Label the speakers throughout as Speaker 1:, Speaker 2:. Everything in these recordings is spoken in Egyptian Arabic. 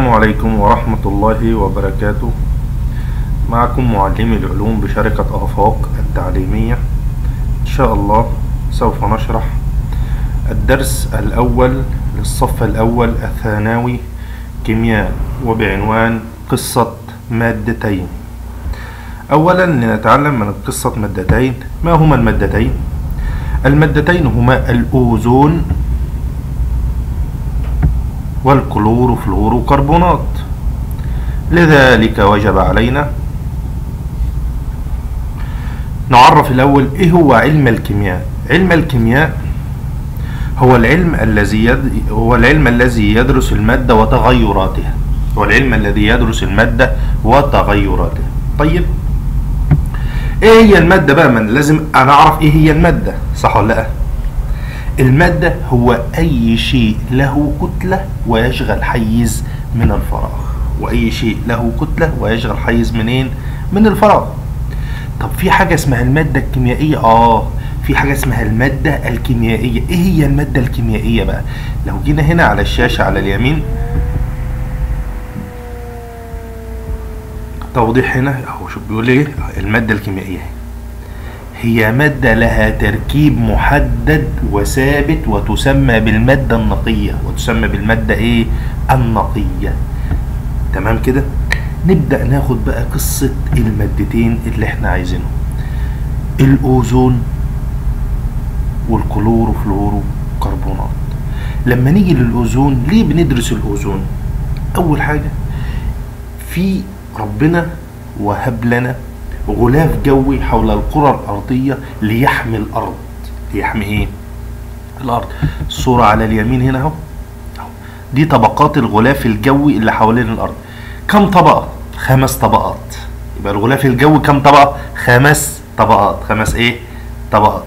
Speaker 1: عليكم ورحمة الله وبركاته معكم معلمي العلوم بشركة آفاق التعليمية إن شاء الله سوف نشرح الدرس الأول للصف الأول الثانوي كيمياء وبعنوان قصة مادتين أولا لنتعلم من قصة مادتين ما هما المادتين المادتين هما الأوزون والكلوروفلوروكربونات لذلك وجب علينا نعرف الأول إيه هو علم الكيمياء علم الكيمياء هو العلم الذي يد... هو العلم الذي يدرس المادة وتغيراتها هو العلم الذي يدرس المادة وتغيراتها طيب ايه هي المادة بقى من لازم انا اعرف ايه هي المادة صح ولا لا المادة هو اي شيء له كتلة ويشغل حيز من الفراغ واي شيء له كتلة ويشغل حيز منين من الفراغ طب في حاجة اسمها المادة الكيميائية اه في حاجة اسمها المادة الكيميائية ايه هي المادة الكيميائية بقى لو جينا هنا على الشاشة على اليمين توضيح هنا اهو شوف بيقول ايه المادة الكيميائية هي مادة لها تركيب محدد وثابت وتسمى بالمادة النقية وتسمى بالمادة ايه النقية تمام كده نبدأ ناخد بقى قصة المادتين اللي احنا عايزينهم الاوزون والكلوروفلورو كربونات لما نيجي للاوزون ليه بندرس الاوزون اول حاجة في ربنا وهب لنا غلاف جوي حول الكرة الأرضية ليحمي الأرض ليحمي إيه؟ الأرض الصورة على اليمين هنا أهو دي طبقات الغلاف الجوي اللي حوالين الأرض كم طبقة؟ خمس طبقات يبقى الغلاف الجوي كم طبقة؟ خمس طبقات خمس إيه؟ طبقات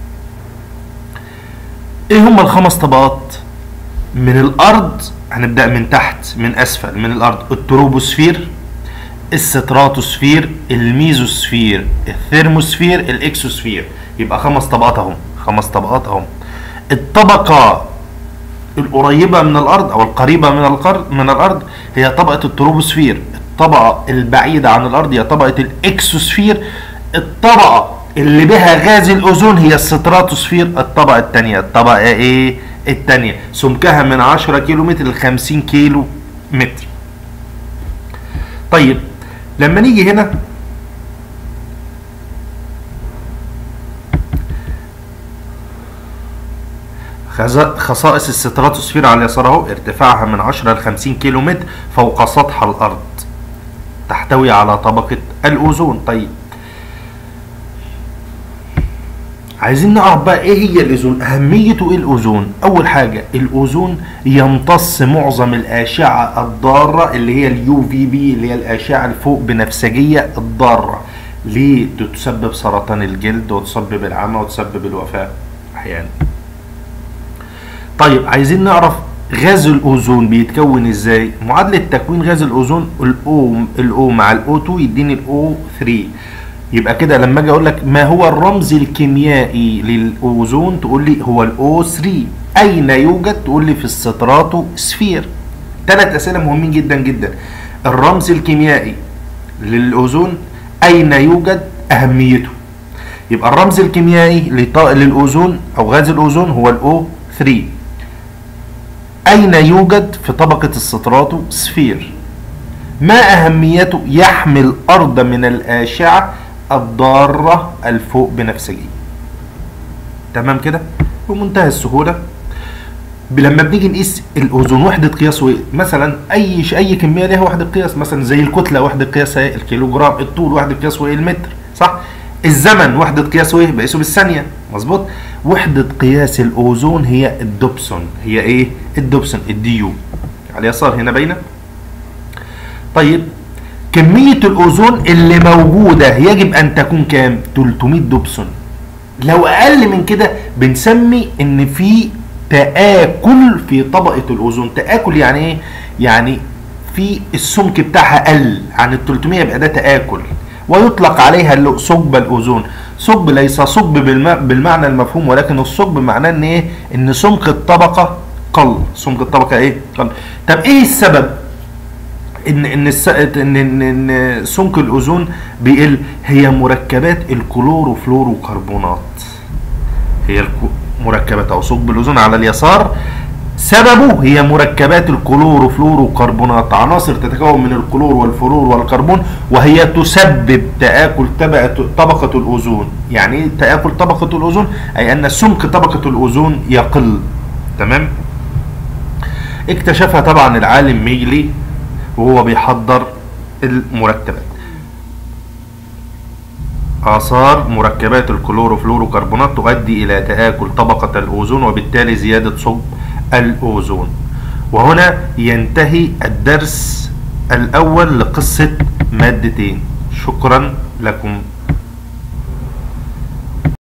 Speaker 1: إيه هم الخمس طبقات؟ من الأرض هنبدأ من تحت من أسفل من الأرض التروبوسفير الستراتوسفير الميزوسفير الثيرموسفير الاكسوسفير يبقى خمس طبقات اهم خمس طبقات اهم الطبقة القريبة من الأرض أو القريبة من الأرض من الأرض هي طبقة التروبوسفير الطبقة البعيدة عن الأرض هي طبقة الإكسوسفير الطبقة اللي بها غاز الأوزون هي الستراتوسفير الطبقة الثانية الطبقة إيه الثانية سمكها من 10 كيلو متر ل 50 كيلو متر طيب لما نيجي هنا خصائص الستراتوسفير على اليسار اهو ارتفاعها من 10 ل 50 كيلو متر فوق سطح الارض تحتوي على طبقة الاوزون طيب عايزين نعرف بقى ايه هي الاوزون اهميته ايه الاوزون اول حاجة الاوزون يمتص معظم الاشعة الضارة اللي هي اليو في بي اللي هي الاشعة الفوق بنفسجية الضارة ليه تسبب سرطان الجلد وتسبب العمى وتسبب الوفاة احيانا طيب عايزين نعرف غاز الاوزون بيتكون ازاي معادلة تكوين غاز الاوزون الاو الاو مع الاو 2 يديني الاو 3 يبقى كده لما اجي اقول لك ما هو الرمز الكيميائي للاوزون تقول لي هو الاو 3 اين يوجد تقول لي في الستراتو سفير ثلاث اسئله مهمين جدا جدا الرمز الكيميائي للاوزون اين يوجد اهميته يبقى الرمز الكيميائي للاوزون او غاز الاوزون هو الاو 3 اين يوجد في طبقه الستراتو سفير ما اهميته يحمي الارض من الاشعه الضارة الفوق بنفسجية تمام كده بمنتهى السهولة لما بنيجي نقيس الاوزون وحدة قياسه ايه مثلا اي اي كمية ليها وحدة قياس مثلا زي الكتلة وحدة قياسها ايه الكيلوجرام الطول وحدة قياسه ايه المتر صح الزمن وحدة قياسه ايه بقيسه بالثانية مظبوط وحدة قياس الاوزون هي الدوبسون هي ايه الدوبسون الديو على اليسار هنا باينة طيب كمية الأوزون اللي موجودة يجب أن تكون كام؟ 300 دوبسون. لو أقل من كده بنسمي إن في تآكل في طبقة الأوزون، تآكل يعني إيه؟ يعني في السمك بتاعها قل عن ال 300 يبقى ده تآكل. ويطلق عليها ثقب الأوزون. ثقب ليس ثقب بالمعنى المفهوم ولكن الثقب معناه إن إيه؟ إن سمك الطبقة قل، سمك الطبقة إيه؟ قل. طب إيه السبب؟ ان ان الس... ان ان, إن سمك الاوزون بيقل هي مركبات الكلوروفلوروكربونات هي الك- مركبات او ثقب الاوزون على اليسار سببه هي مركبات الكلوروفلوروكربونات عناصر تتكون من الكلور والفلور والكربون وهي تسبب تآكل طبقة طبقة الأوزون يعني ايه تآكل طبقة الأوزون أي أن سمك طبقة الأوزون يقل تمام اكتشفها طبعا العالم ميجلي وهو بيحضر المركبات آثار مركبات الكلوروفلوروكربونات تؤدي إلى تآكل طبقة الأوزون وبالتالي زيادة ثقب الأوزون وهنا ينتهي الدرس الأول لقصة مادتين شكرا لكم